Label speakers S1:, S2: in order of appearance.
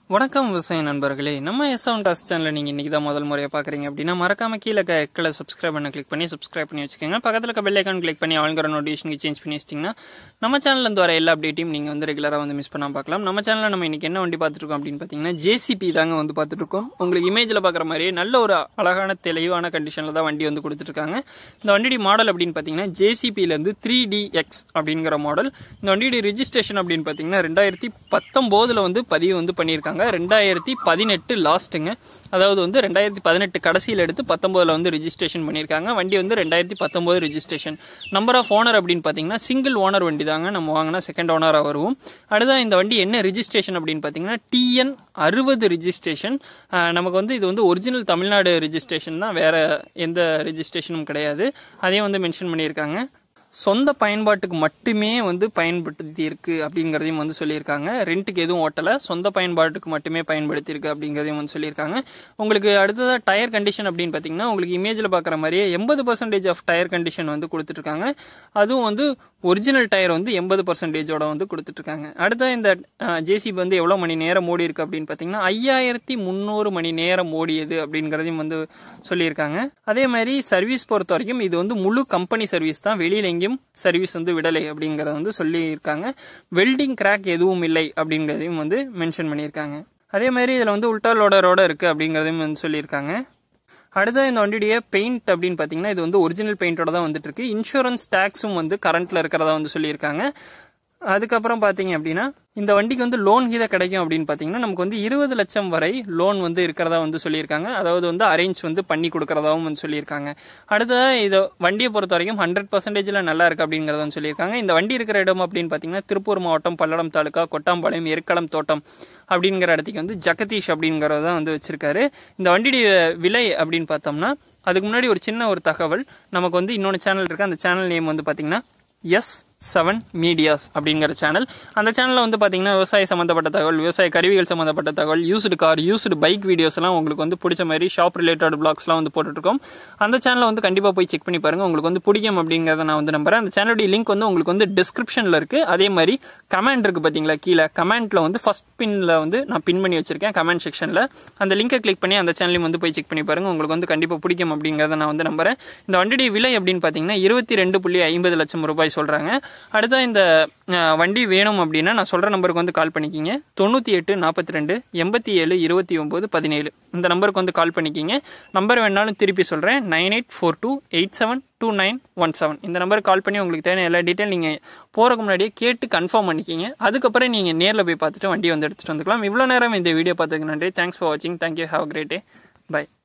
S1: வணக்கம் விவசாய நண்பர்களே நம்ம எஸ் செவன் டாஸ் சேனலை நீங்கள் இன்றைக்கி தான் முதல் முறையாக பார்க்குறீங்க அப்படின்னா மறக்காம கீழே கீழே சப்ஸ்கிரைப் பண்ண கிளிக் பண்ணி சப்ஸ்கிரைப் பண்ணி வச்சுக்கோங்க பக்கத்தில் இருக்க பெல் ஐக்கான் கிளிக் பண்ணி அவங்கிற நோட்டிஃபிகேஷனுக்கு சேஞ்ச் பண்ணி வச்சிட்டிங்கன்னா நம்ம சேனல்லேருந்து வர எல்லா அப்டேட்டையும் நீங்கள் வந்து ரெகுலராக வந்து மிஸ் பண்ணாம பார்க்கலாம் நம்ம சேனலில் நம்ம இன்றைக்கி என்ன வண்டி பார்த்துருக்கோம் அப்படின்னு பார்த்தீங்கன்னா ஜேசிபி தாங்க வந்து பார்த்துட்ருக்கோம் உங்களுக்கு இமேஜில் பார்க்குற மாதிரியே நல்ல ஒரு அழகான தெளிவான கண்டிஷனில் தான் வண்டி வந்து கொடுத்துருக்காங்க இந்த வண்டியுடைய மாடல் அப்படின்னு பார்த்தீங்கன்னா ஜேசிபிலேருந்து த்ரீ டி எக்ஸ் அப்படிங்கிற மாடல் இந்த வண்டியுடைய ரிஜிஸ்ட்ரேஷன் அப்படின்னு பார்த்தீங்கன்னா ரெண்டாயிரத்தி பத்தொம்போதில் வந்து பதிவு வந்து பண்ணியிருக்காங்க ரெண்டாயிரத்தி பதினெட்டு லாஸ்ட்டுங்க அதாவது வந்து ரெண்டாயிரத்தி பதினெட்டு கடைசியில் எடுத்து பத்தொம்போதில் வந்து ரிஜிஸ்ட்ரேஷன் பண்ணியிருக்காங்க வண்டி வந்து ரெண்டாயிரத்தி பத்தொம்போது ரிஜிஸ்ட்ரேஷன் நம்பர் ஆஃப் ஓனர் அப்படின்னு பார்த்தீங்கன்னா சிங்கிள் ஓனர் வண்டி தாங்க நம்ம வாங்கினா செகண்ட் ஓனராக வருவோம் அடுத்தது இந்த வண்டி என்ன ரிஜிஸ்ட்ரேஷன் அப்படின்னு பார்த்தீங்கன்னா டிஎன் அறுபது ரிஜிஸ்ட்ரேஷன் நமக்கு வந்து இது வந்து ஒரிஜினல் தமிழ்நாடு ரிஜிஸ்ட்ரேஷன் தான் வேறு எந்த ரிஜிஸ்ட்ரேஷனும் கிடையாது அதையும் வந்து மென்ஷன் பண்ணியிருக்காங்க சொந்த பயன்பாட்டுக்கு மட்டுமே வந்து பயன்படுத்தி இருக்கு அப்படிங்கிறதையும் வந்து சொல்லியிருக்காங்க ரெண்ட்டுக்கு எதுவும் ஓட்டலை சொந்த பயன்பாட்டுக்கு மட்டுமே பயன்படுத்தி இருக்கு அப்படிங்கிறதையும் வந்து சொல்லியிருக்காங்க உங்களுக்கு அடுத்ததாக டயர் கண்டிஷன் அப்படின்னு பார்த்தீங்கன்னா உங்களுக்கு இமேஜில் பார்க்குற மாதிரியே எண்பது பர்சன்டேஜ் ஆஃப் டயர் கண்டிஷன் வந்து கொடுத்துட்ருக்காங்க அதுவும் வந்து ஒரிஜினல் டயர் வந்து எண்பது பர்சன்டேஜோட வந்து கொடுத்துட்ருக்காங்க அடுத்த இந்த ஜேசிபி வந்து எவ்வளோ மணி நேரம் ஓடி இருக்கு அப்படின்னு பார்த்தீங்கன்னா ஐயாயிரத்தி முந்நூறு மணி நேரம் ஓடியது அப்படிங்கிறதையும் வந்து சொல்லியிருக்காங்க அதே மாதிரி சர்வீஸ் பொறுத்த வரைக்கும் இது வந்து முழு கம்பெனி சர்வீஸ் தான் வெளியில் எங்கேயும் சர்வீஸ் வந்து விடலை அப்படிங்கிறத வந்து சொல்லியிருக்காங்க வெல்டிங் கிராக் எதுவும் இல்லை அப்படிங்கிறதையும் வந்து மென்ஷன் பண்ணியிருக்காங்க அதே மாதிரி இதில் வந்து உல்டா லோடரோட இருக்குது அப்படிங்கிறதையும் வந்து சொல்லியிருக்காங்க அடுத்த இந்த வண்டியுடைய பெயிண்ட் அப்படின்னு பார்த்தீங்கன்னா இது வந்து ஒரிஜினல் பெயிண்டோட தான் வந்துட்டு இருக்கு இன்சூரன்ஸ் டேக்ஸும் வந்து கரண்ட்ல இருக்கிறதா வந்து சொல்லியிருக்காங்க அதுக்கப்புறம் பார்த்தீங்க அப்படின்னா இந்த வண்டிக்கு வந்து லோன் கீதை கிடைக்கும் அப்படின்னு பார்த்தீங்கன்னா நமக்கு வந்து இருபது லட்சம் வரை லோன் வந்து இருக்கிறதா வந்து சொல்லியிருக்காங்க அதாவது வந்து அரேஞ்ச் வந்து பண்ணி கொடுக்கறதாவும் வந்து சொல்லியிருக்காங்க அடுத்ததாக இது வண்டியை பொறுத்த வரைக்கும் ஹண்ட்ரட் பர்சன்டேஜில் நல்லா இருக்கு அப்படிங்கிறத வந்து சொல்லியிருக்காங்க இந்த வண்டி இருக்கிற இடம் அப்படின்னு பார்த்தீங்கன்னா திருப்பூர் மாவட்டம் பல்லடம் தாலுக்கா கொட்டாம்பாளையம் எருக்களம் தோட்டம் அப்படிங்கிற இடத்துக்கு வந்து ஜெகதீஷ் அப்படிங்கிறத தான் வந்து வச்சிருக்காரு இந்த வண்டியுடைய விலை அப்படின்னு பார்த்தோம்னா அதுக்கு முன்னாடி ஒரு சின்ன ஒரு தகவல் நமக்கு வந்து இன்னொன்று சேனல் இருக்கு அந்த சேனல் நேம் வந்து பார்த்தீங்கன்னா எஸ் செவன் மீடியாஸ் அப்படிங்கிற சேனல் அந்த சேனலில் வந்து பார்த்தீங்கன்னா விவசாய சம்மந்தப்பட்ட தகவல் விவசாய கருவிகள் சம்மந்தப்பட்ட தகவல் used car used bike videos எல்லாம் உங்களுக்கு வந்து பிடிச்ச மாதிரி ஷாப் ரிலேட்டட் பிளாக்ஸ்லாம் வந்து போட்டுருக்கோம் அந்த சேனலை வந்து கண்டிப்பாக போய் செக் பண்ணி பாருங்கள் உங்களுக்கு வந்து பிடிக்கும் அப்படிங்கிறத நான் வந்து நம்புறேன் அந்த சேனலுடைய லிங்க் வந்து உங்களுக்கு வந்து டிஸ்கிரிப்ஷனில் இருக்குது அதே மாதிரி கமெண்ட் இருக்குது பார்த்தீங்களா கீழே கமெண்ட்டில் வந்து ஃபஸ்ட் பின்னில் வந்து நான் பின் பண்ணி வச்சிருக்கேன் கமெண்ட் செக்ஷனில் அந்த லிங்கை கிளிக் பண்ணி அந்த சேனலையும் வந்து போய் செக் பண்ணி பாருங்கள் உங்களுக்கு வந்து கண்டிப்பாக பிடிக்கும் அப்படிங்கிறத நான் வந்து நம்புறேன் இந்த வண்டியுடைய விலை அப்படின்னு பார்த்தீங்கன்னா இருபத்தி ரெண்டு புள்ளி ஐம்பது லட்சம் ரூபாய் சொல்கிறாங்க அடுத்த இந்த வண்டி வேணும் அப்படின்னா நான் சொல்கிற நம்பருக்கு வந்து கால் பண்ணிக்கிங்க தொண்ணூற்றி எட்டு நாற்பத்தி ரெண்டு எண்பத்தி ஏழு இருபத்தி ஒம்பது பதினேழு இந்த நம்பருக்கு வந்து கால் பண்ணிக்கிங்க நம்பர் வேணாலும் திருப்பி சொல்கிறேன் nine eight four two eight seven two nine one seven இந்த நம்பருக்கு கால் பண்ணி உங்களுக்கு தேவையான எல்லா டீட்டெயில் நீங்கள் போகிறக்கு முன்னாடியே கேட்டு கன்ஃபார்ம் பண்ணிக்கிங்க அதுக்கப்புறம் நீங்கள் நேரில் போய் பார்த்துட்டு வண்டி வந்து எடுத்துகிட்டு வந்துக்கலாம் இவ்வளோ நேரம் இந்த வீடியோ பார்த்ததுக்கு நன்றி தேங்க்ஸ் ஃபார் வாட்சிங் thank you have great day by